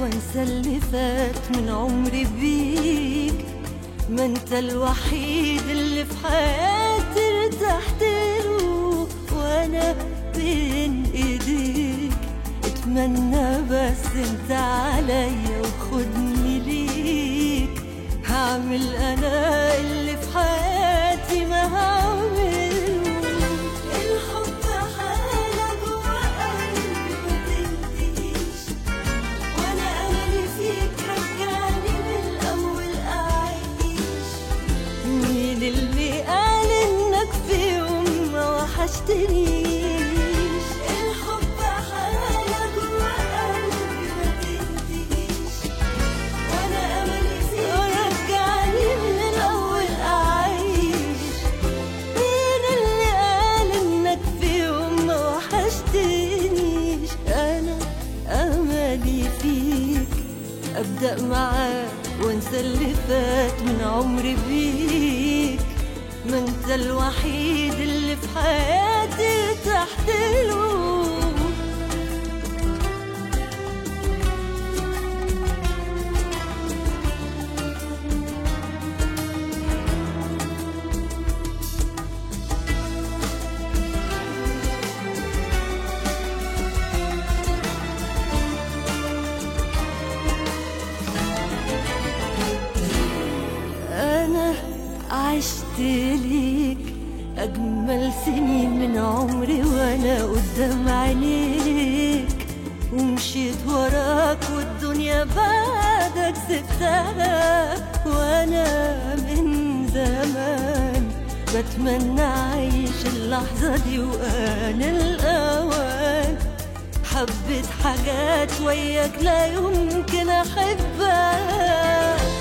وانسى اللي فات من عمري بيك ما انت الوحيد اللي في حياتي ارتحت له وانا بين ايديك اتمنى بس انت عليا وخدني ليك هعمل انا اللي في حياتي ما هعمله الحب حالة جوا قلبي ما تنتهيش وانا املي فيك رجعني من الاول اعيش مين اللي قال انك في يوم ما وحشتنيش الحب حالة جوا قلبي ما تنتهيش وانا املي فيك رجعني من الاول اعيش مين اللي قال انك في يوم ما وحشتنيش انا املي فيك ابدا معاك وانسى اللي فات من عمري بيك ما انت الوحيد اللي في حياتي تحت له أنا عشت ليك أجمل سنين من عمري وأنا قدام عينيك ومشيت وراك والدنيا بعدك سبتها وأنا من زمان بتمنى أعيش اللحظة دي وآن الأوان حبيت حاجات وياك لا يمكن أحبها